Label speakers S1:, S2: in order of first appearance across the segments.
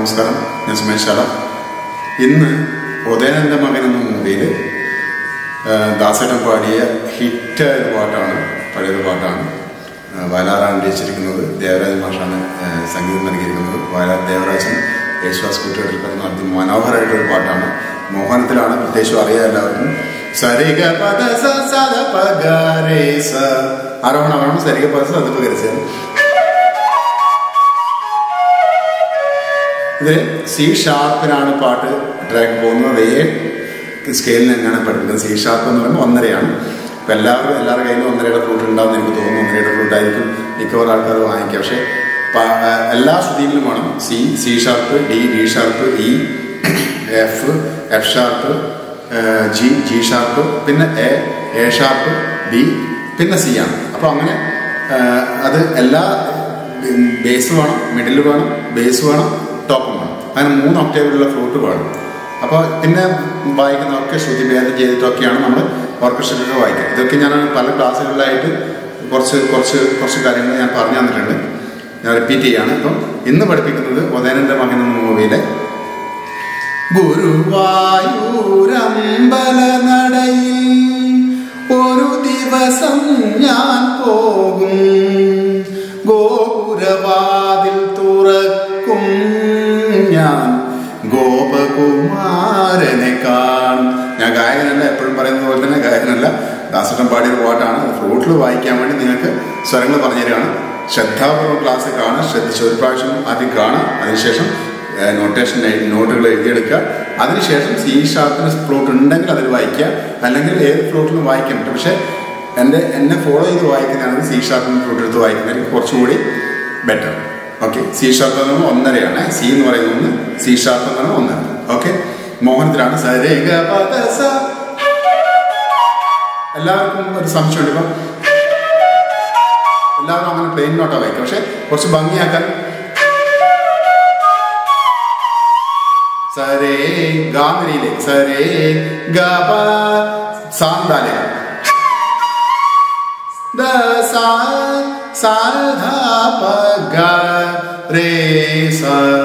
S1: നമസ്കാരം ഞാൻ സുമേഷ് ശാല ഇന്ന് ഉദയനന്റെ മകൻ എന്ന മൂവിയിൽ ദാസേട്ടൻ പാടിയ ഹിറ്റ് ഒരു പാട്ടാണ് പഴയൊരു പാട്ടാണ് ആ, വയലാറാണ് രചിച്ചിരിക്കുന്നത് ദേവരാജ് മാഷാണ് ആ, സംഗീതം നൽകിയിരിക്കുന്നത് വയലാർ ദേവരാജൻ യേശുദാസ് കുട്ടികളിൽ പറഞ്ഞ അതിമനോഹരമായിട്ടൊരു പാട്ടാണ് മോഹനത്തിലാണ് പ്രത്യേകിച്ചും അറിയാം എല്ലാവർക്കും സരിഗ പദ സ സദ പ ഗ രേ സ ആരോഹണമാണ് സരിഗ പദ സ അത് പകരിച്ചത് ഇതിൽ സി ഷാർപ്പിനാണ് പാട്ട് ട്രാക്ക് പോകുന്നത് അതേ സ്കെയിലിൽ തന്നെയാണ് പഠിക്കുന്നത് സി ഷാർപ്പ് എന്ന് പറയുമ്പോൾ ഒന്നരയാണ് അപ്പം എല്ലാവരും എല്ലാവരുടെ കയ്യിലും ഒന്നരയുടെ ഫ്ലൂട്ട് ഉണ്ടാകുന്ന എനിക്ക് തോന്നുന്നു ഒന്നരയുടെ ഫ്ലൂട്ട് ആയിരിക്കും മിക്കവാറും ആൾക്കാർ വാങ്ങിക്കുക പക്ഷേ പ- ആ, എല്ലാ ശ്രുതിയിലും വേണം C C sharp D D sharp E F F sharp G G sharp പിന്നെ എ എ ഷാർപ്പ് ബി പിന്നെ സി ആണ് അപ്പോൾ അങ്ങനെ ആ, അത് എല്ലാ ബേസ് വേണം മിഡിൽ വേണം ബേസ് വേണം ടോപ്പും വേണം അങ്ങനെ മൂന്ന് ഒക്ടേവിലുള്ള ഫ്ലൂട്ട് വേണം അപ്പോൾ പിന്നെ വായിക്കുന്നതൊക്കെ ശ്രുതി ഭേദം ചെയ്തിട്ടൊക്കെയാണ് നമ്മൾ ഓർക്കസ്ട്രയിലൊക്കെ വായിക്കുക ഇതൊക്കെ ഞാൻ പല ക്ലാസ്സുകളിലായിട്ട് കുറച്ച് കുറച്ച് കുറച്ച് കാര്യങ്ങൾ ഞാൻ പറഞ്ഞു തന്നിട്ടുണ്ട് ഞാൻ റിപ്പീറ്റ് ചെയ്യാണ് ഇപ്പം ഇന്ന് പഠിപ്പിക്കുന്നത് ഉദയനന്റെ മകൻ എന്ന മൂവിയിലെ ഗുരുവായൂരമ്പല നടയിൽ ഒരു ദിവസം ഞാൻ പോകും ഗോപുരവാതിൽ തുറക്കും ഞാൻ ഗോപകുമാരനെ കാണും ഞാൻ ഗായകനല്ല എപ്പോഴും പറയുന്നത് പോലെ തന്നെ ഗായകനല്ല ദാസട്ടം പാടിയ ഒരു പാട്ടാണ് ഫ്ലൂട്ടിൽ വായിക്കാൻ വേണ്ടി നിങ്ങൾക്ക് സ്വരങ്ങൾ പറഞ്ഞു തരികയാണ് ശ്രദ്ധാപൂർവ്വം ക്ലാസ് കാണുക ശ്രദ്ധിച്ച് ഒരു പ്രാവശ്യം ആദ്യം കാണുക അതിനുശേഷം നോട്ടേഷൻ നോട്ടുകൾ എഴുതിയെടുക്കുക അതിനുശേഷം സി ഷാർപ്പിന് ഫ്ലോട്ട് ഉണ്ടെങ്കിൽ അതിൽ വായിക്കുക അല്ലെങ്കിൽ ഏത് ഫ്ലോട്ടിലും വായിക്കാൻ പറ്റും പക്ഷേ എൻ്റെ എന്നെ ഫോളോ ചെയ്ത് വായിക്കുന്നതാണെങ്കിൽ സി ഷാർപ്പിന് ഫ്ലോട്ട് എടുത്ത് വായിക്കുന്നതായിരിക്കും കുറച്ചുകൂടി ബെറ്റർ ഓക്കെ സി ഷാർപ്പ് എന്ന് പറയുമ്പോൾ ഒന്നരയാണ് സി എന്ന് പറയുന്നത് ഒന്ന് സി ഷാർപ്പ് എന്ന് പറയുമ്പോൾ ഒന്നര ഓക്കെ മോഹനത്തിലാണ് സരേഗ പദ സ എല്ലാവർക്കും ഒരു സംശയമുണ്ട് ഇപ്പം എല്ലാവരും അങ്ങനെ പ്ലെയിൻ നോട്ടാ വായിക്കുക പക്ഷെ കുറച്ച് ഭംഗിയാക്കാൻ സരേ ഗാന്ധിയിലേക്ക് സരേ ഗപ സാന്താലേ ദ സാ സാ ധ പ ഗ രേ സ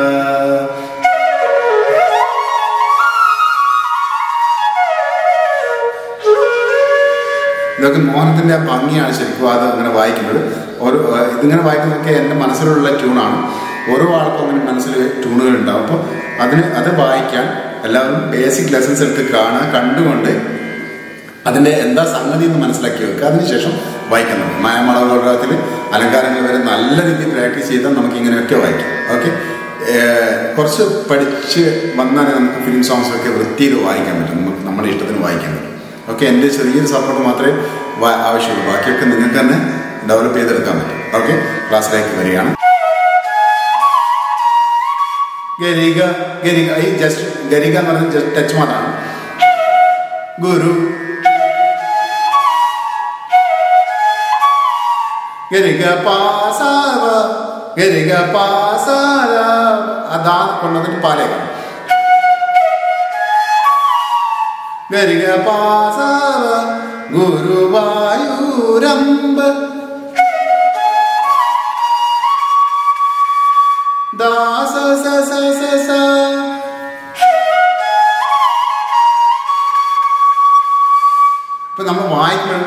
S1: ഇതൊക്കെ മോഹനത്തിന്റെ ആ ഭംഗിയാണ് ശരിക്കും അത് അങ്ങനെ വായിക്കുന്നത് ഓരോ ഇതിങ്ങനെ വായിക്കുന്നതൊക്കെ എൻ്റെ മനസ്സിലുള്ള ട്യൂണാണ് ഓരോ ആൾക്കും അങ്ങനെ മനസ്സിൽ ട്യൂണുകൾ ഉണ്ടാവും അപ്പോൾ അതിന് അത് വായിക്കാൻ എല്ലാവരും ബേസിക് ലെസൺസ് എടുത്ത് കാണുക കണ്ടുകൊണ്ട് അതിൻ്റെ എന്താ സംഗതി എന്ന് മനസ്സിലാക്കി വെക്കുക അതിനുശേഷം വായിക്കണം മായമളവുകാലത്തിൽ അലങ്കാരങ്ങൾ വരെ നല്ല രീതിയിൽ പ്രാക്ടീസ് ചെയ്താൽ നമുക്ക് ഇങ്ങനെയൊക്കെ വായിക്കാം ഓക്കെ കുറച്ച് പഠിച്ച് വന്നാൽ നമുക്ക് ഫിലിം സോങ്സ് ഒക്കെ വൃത്തിയിൽ വായിക്കാൻ പറ്റും നമുക്ക് നമ്മുടെ ഇഷ്ടത്തിന് വായിക്കാൻ പറ്റും ഓക്കെ എൻ്റെ ചെറിയൊരു സപ്പോർട്ട് മാത്രമേ വാ- ആവശ്യമുള്ളൂ ബാക്കിയൊക്കെ നിങ്ങൾക്ക് തന്നെ ഡെവലപ്പ് ചെയ്തെടുക്കാൻ പറ്റും ഓക്കെ ക്ലാസ്സിലേക്ക് വരികയാണ് ഗരിക ഗരിക ഈ ജസ്റ്റ് ഗരിക എന്ന് പറയുന്നത് ജസ്റ്റ് ടച്ച് മാത്രമാണ് ഗുരു ഗരിക പാസാവ ഗരിക പാസാര അതാ കൊണ്ടതിന് പാലേക്കണം ഗരിക പാസാവ ഗുരുവായൂരമ്പ ദാസ സ സ സ സ ഇപ്പൊ നമ്മൾ വായിക്കണം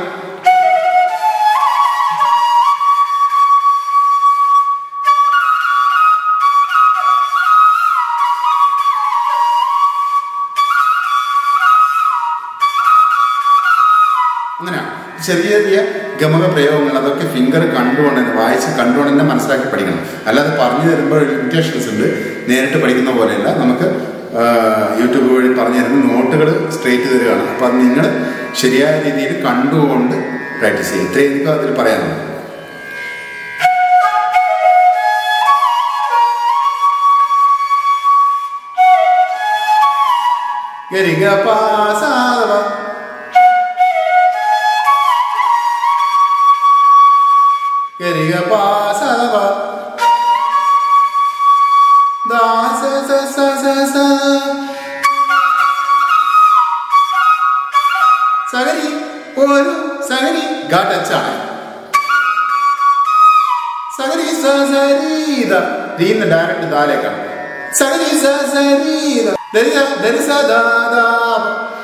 S1: അങ്ങനെയാണ് ചെറിയ ചെറിയ ഗമക പ്രയോഗങ്ങൾ അതൊക്കെ ഫിംഗർ കണ്ടുകൊണ്ട് തന്നെ വായിച്ച് കണ്ടുകൊണ്ട് തന്നെ മനസ്സിലാക്കി പഠിക്കണം അല്ലാതെ പറഞ്ഞു തരുമ്പോൾ ലിമിറ്റേഷൻസ് ഉണ്ട് നേരിട്ട് പഠിക്കുന്ന പോലെയല്ല നമുക്ക് ആ, യൂട്യൂബ് വഴി പറഞ്ഞു തരുന്ന നോട്ടുകൾ സ്ട്രേറ്റ് തരികയാണ് അപ്പം അത് നിങ്ങൾ ശരിയായ രീതിയിൽ കണ്ടുകൊണ്ട് പ്രാക്ടീസ് ചെയ്യുക ഇത്രയും എനിക്ക് അതിൽ പറയാനുണ്ട് ഗരിക പാസാവ ഗരിക പാസവ ദാസ സ സ സ സ സഗരി ഒരു സഗരി ഘടച്ചാണ് സഗരി സ സരീത തീന്ന് ഡയറക്റ്റ് താലേക്കാണ് സരി സ സരി ത. ധരി സ ധരി സ ദ ദ പ.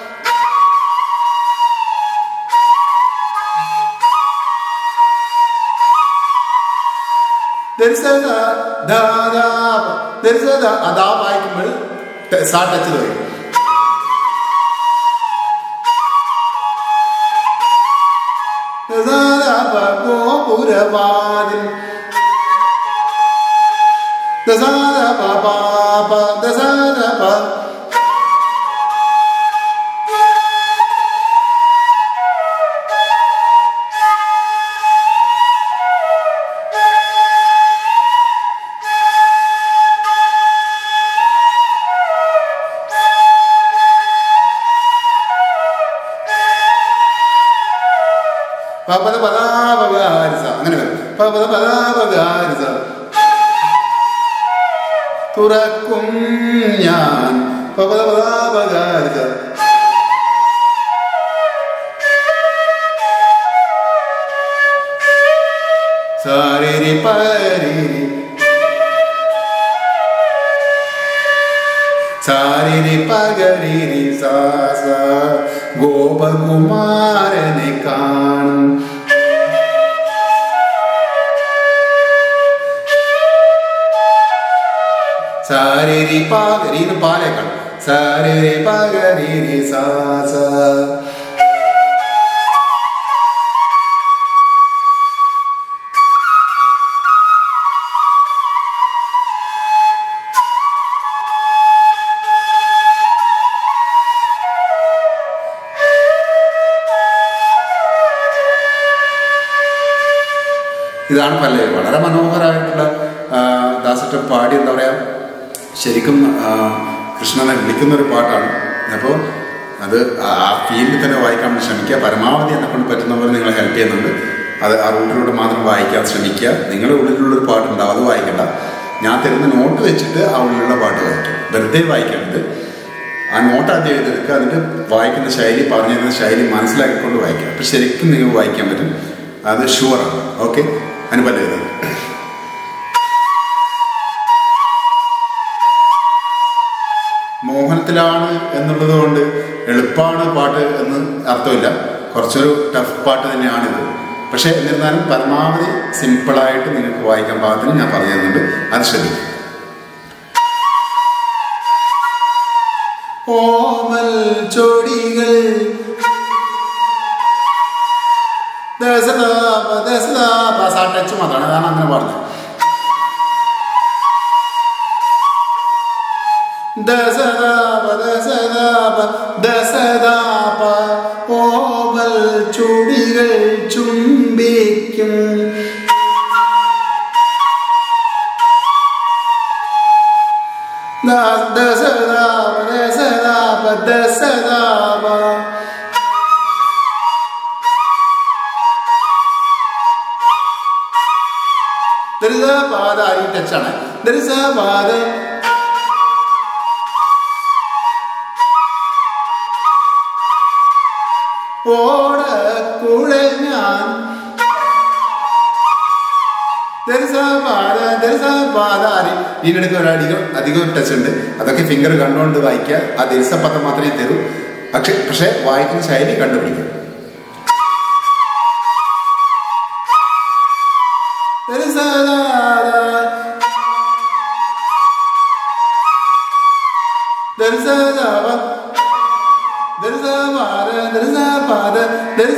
S1: ധരി സ ദ ദ ദ പ. ധരി സ ദ അതാ വായിക്കുമ്പോൾ ടെ- സാ ടച്ച് വരും ദസാരപ ഗോപുരവാതിൽ ദസാരപ പാപ ദസാരപ പപദ പദാപകാരിസ അങ്ങനെ വരും പപദ പദാപകാരിസ തുറക്കും ഞാൻ പപദ പദാപകാരിസ സാരി പരി സാരി പകരിരി സാ സാ ഗോപകുമാരനെ കാണും സാരി പാകരീന്ന് പാലേക്കാണ് സാരി പകരിരി സാ സാ ഇതാണ് പല്ലവി വളരെ മനോഹരമായിട്ടുള്ള ആ, ദാസറ്റ പാടി എന്താ പറയാ ശരിക്കും ആ, കൃഷ്ണനെ വിളിക്കുന്ന ഒരു പാട്ടാണ് അപ്പോൾ അത് ആ ഫീൽഡിൽ തന്നെ വായിക്കാൻ വേണ്ടി ശ്രമിക്കുക പരമാവധി എന്നെ കൊണ്ട് പറ്റുന്ന പോലെ നിങ്ങളെ ഹെൽപ്പ് ചെയ്യുന്നുണ്ട് അത് ആ റൂട്ടിലൂടെ മാത്രം വായിക്കാൻ ശ്രമിക്കുക നിങ്ങളുടെ ഉള്ളിലുള്ളൊരു പാട്ടുണ്ടാവും അത് വായിക്കണ്ട ഞാൻ തരുന്ന നോട്ട് വെച്ചിട്ട് ആ ഉള്ളിലുള്ള പാട്ട് വായിക്കും വെറുതെ വായിക്കരുത് ആ നോട്ട് ആദ്യം എഴുതെടുക്കുക എന്നിട്ട് വായിക്കുന്ന ശൈലി പറഞ്ഞു തരുന്ന ശൈലി മനസ്സിലാക്കിക്കൊണ്ട് വായിക്കുക അപ്പം ശരിക്കും നിങ്ങൾക്ക് വായിക്കാൻ പറ്റും അത് ഷുവറാണ് ഓക്കെ അനുപല്ല എഴുതുന്നത് മോഹനത്തിലാണ് എന്നുള്ളത് കൊണ്ട് എളുപ്പമാണ് പാട്ട് എന്ന് അർത്ഥമില്ല കുറച്ചൊരു ടഫ് പാട്ട് തന്നെയാണിത് പക്ഷേ എന്നിരുന്നാലും പരമാവധി സിമ്പിളായിട്ട് നിങ്ങൾക്ക് വായിക്കാൻ പാകത്തിന് ഞാൻ പറഞ്ഞു തരുന്നുണ്ട് അത് ശ്രദ്ധിക്കും ഓമൽ ചൊടികൾ ദശതാപ ദശതാപ സാ ടച്ച് മാത്രമാണ് അതാണ് അങ്ങനെ പറഞ്ഞത് ദശതാപ ദശതാപ ദശതാപ ഓമൽ ചുടികൾ ചുംബിക്കും ദ- ദശതാപ ദശതാപ ദശതാപ ദരിസപാദ അരി ടച്ചാണ് ദരിസപാദ ഓട കുഴഞ്ഞാൻ ദരിസപാദ ദരിസപാദ അരി ഇതിനിടയ്ക്ക് ഒരു അധികം അധികം ടച്ച് ഉണ്ട് അതൊക്കെ ഫിംഗർ കണ്ടുകൊണ്ട് വായിക്കുക ആ ദരിസപദം മാത്രമേ തരൂ പക്ഷെ പക്ഷെ വായിക്കുന്ന ശൈലി കണ്ടുപിടിക്കും ദരിസദാദ ദരിസദാവ ദരിസപാദ ദരിസപാദ ദരിസ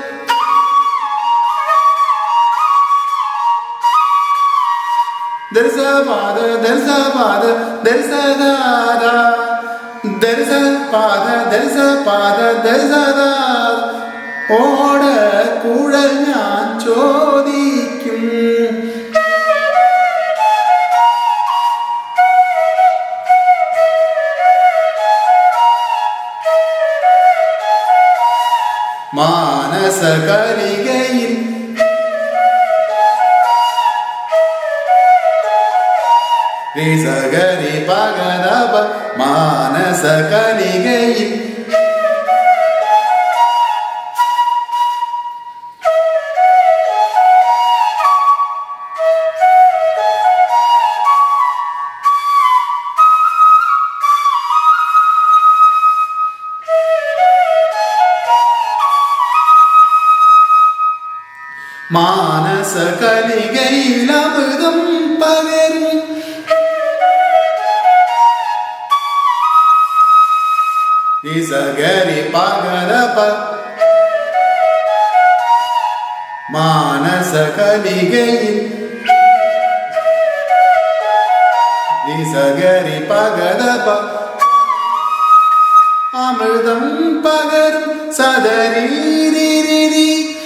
S1: ദരിസപാദ ദരിസപാദ ദരിസദാദ ദരിസപാദ ദരിസപാദ ദരിസദാദ ഓട കുഴൽ ഞാൻ ചോദിക്കും മാനസ കലികയിൽ സഗരി പകരപ മാനസ കലികയിൽ മാനസ കലികയിലമൃതം പകരും നിസഗരി പകരപ മാനസ കലികയിൽ നിസഗരി പകരപ അമൃതം പകരും സദരീരി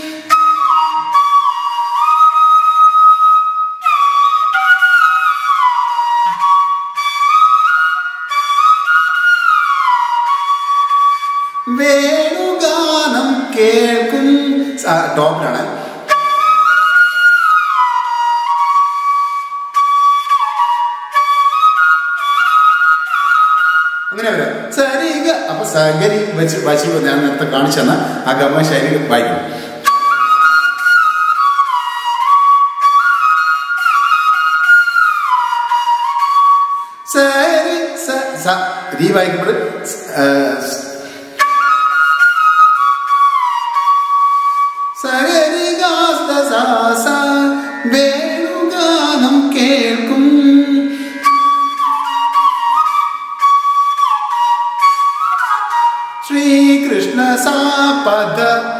S1: വേണുഗാനം കേൾക്കും സ- ടോപ്പിലാണ് അങ്ങനെ വരാം സരിഗ അപ്പൊ സഗരി വെച്ച് വായിച്ചു ഞാൻ നേരത്തെ കാണിച്ചെന്ന ആ ഗമ ശൈലി വായിക്കും സരി സ സ രീ വായിക്കുമ്പോൾ സഗരി ഗാസ്ത സ സ വേണുഗാനം കേൾക്കും ശ്രീകൃഷ്ണ സാപദ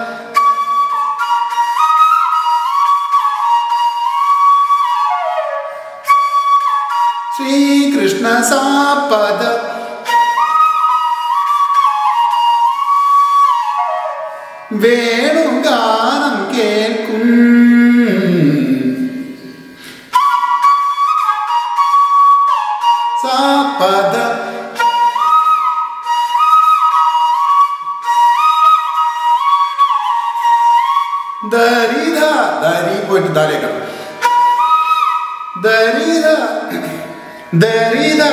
S1: ശ്രീകൃഷ്ണ സാപദ വേണുഗാനം കേൾക്കും സാപദ ദരിത ദരി പോയിട്ട് താഴേക്കാണ് ദരിത ദരിത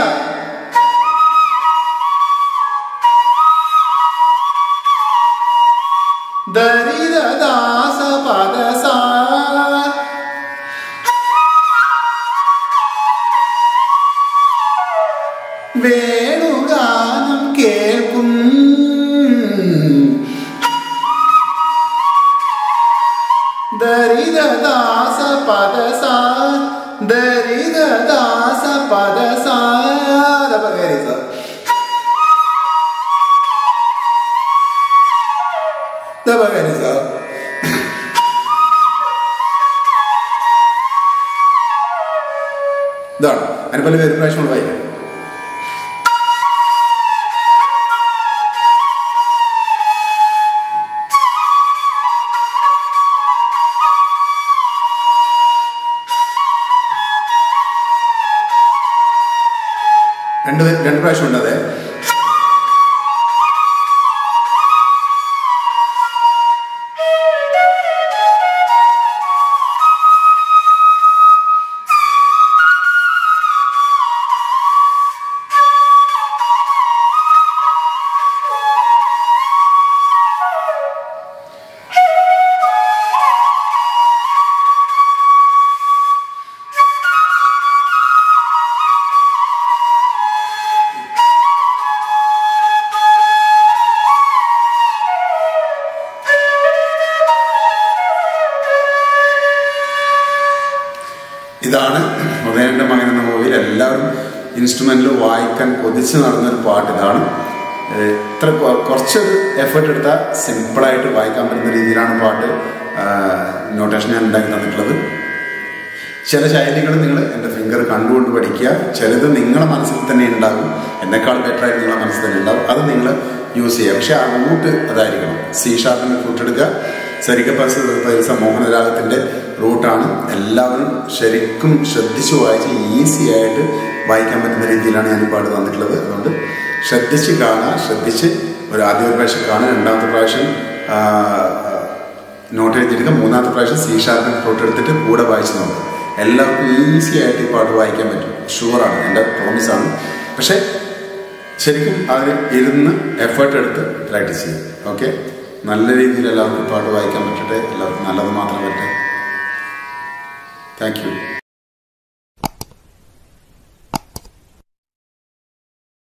S1: ദരിത ദാസ പദസ വേണുഗാനം കേൾക്കും ദരിത ദാസ പദസ ദരിത ദാസ പദസ പകരിസ പകരിസ ഇതാണ് അതിന് പല പേര് പ്രാവശ്യം വായിക്കാം രണ്ട് രണ്ട് പ്രാവശ്യം ഉണ്ട് അതെ ഇതാണ് ഉദയന്റെ മകൻ എന്ന മൂവിയിൽ എല്ലാവരും ഇൻസ്ട്രുമെന്റിൽ വായിക്കാൻ കൊതിച്ച് നടന്നൊരു പാട്ട് ഇതാണ് ഏഹ് ഇത്ര കൊ- കുറച്ചൊരു എഫേർട്ട് എടുത്താൽ സിമ്പിളായിട്ട് വായിക്കാൻ പറ്റുന്ന രീതിയിലാണ് പാട്ട് നോട്ടേഷൻ ഞാൻ ഉണ്ടാക്കി തന്നിട്ടുള്ളത് ചില ശൈലികൾ നിങ്ങൾ എൻ്റെ ഫിംഗർ കണ്ടുകൊണ്ട് പഠിക്കുക ചിലത് നിങ്ങളുടെ മനസ്സിൽ തന്നെ ഉണ്ടാകും എന്നെക്കാൾ ബെറ്റർ ആയിട്ട് നിങ്ങളുടെ മനസ്സിൽ തന്നെ ഉണ്ടാകും അത് നിങ്ങൾ യൂസ് ചെയ്യുക പക്ഷെ ആ റൂട്ട് അതായിരിക്കണം സി ഷാർപ്പിൻ്റെ ഫ്ലൂട്ട് എടുക്കുക സരിഗപ്പസ് പൈസ മോഹനരാഗത്തിൻ്റെ റൂട്ടാണ് എല്ലാവരും ശരിക്കും ശ്രദ്ധിച്ച് വായിച്ച് ഈസി ആയിട്ട് വായിക്കാൻ പറ്റുന്ന രീതിയിലാണ് ഞാൻ പാട് തന്നിട്ടുള്ളത് അതുകൊണ്ട് ശ്രദ്ധിച്ച് കാണുക ശ്രദ്ധിച്ച് ഒരു ആദ്യ ഒരു പ്രാവശ്യം കാണുക രണ്ടാമത്തെ പ്രാവശ്യം ആ, നോട്ട് എഴുതിയെടുക്കുക മൂന്നാമത്തെ പ്രാവശ്യം സി ഷാർപ്പിൻ ഫ്ലൂട്ട് എടുത്തിട്ട് കൂടെ വായിച്ച് നോക്കുക എല്ലാവർക്കും ഈസി ആയിട്ട് ഈ പാട്ട് വായിക്കാൻ പറ്റും ഷുവറാണ് എൻ്റെ പ്രോമിസാണ് പക്ഷേ ശരിക്കും അവർ ഇരുന്ന് എഫേർട്ട് എടുത്ത് പ്രാക്ടീസ് ചെയ്യും ഓക്കെ നല്ല രീതിയിൽ എല്ലാവർക്കും പാട്ട് വായിക്കാൻ പറ്റട്ടെ എല്ലാവർക്കും നല്ലത് മാത്രം പറ്റട്ടെ താങ്ക് യു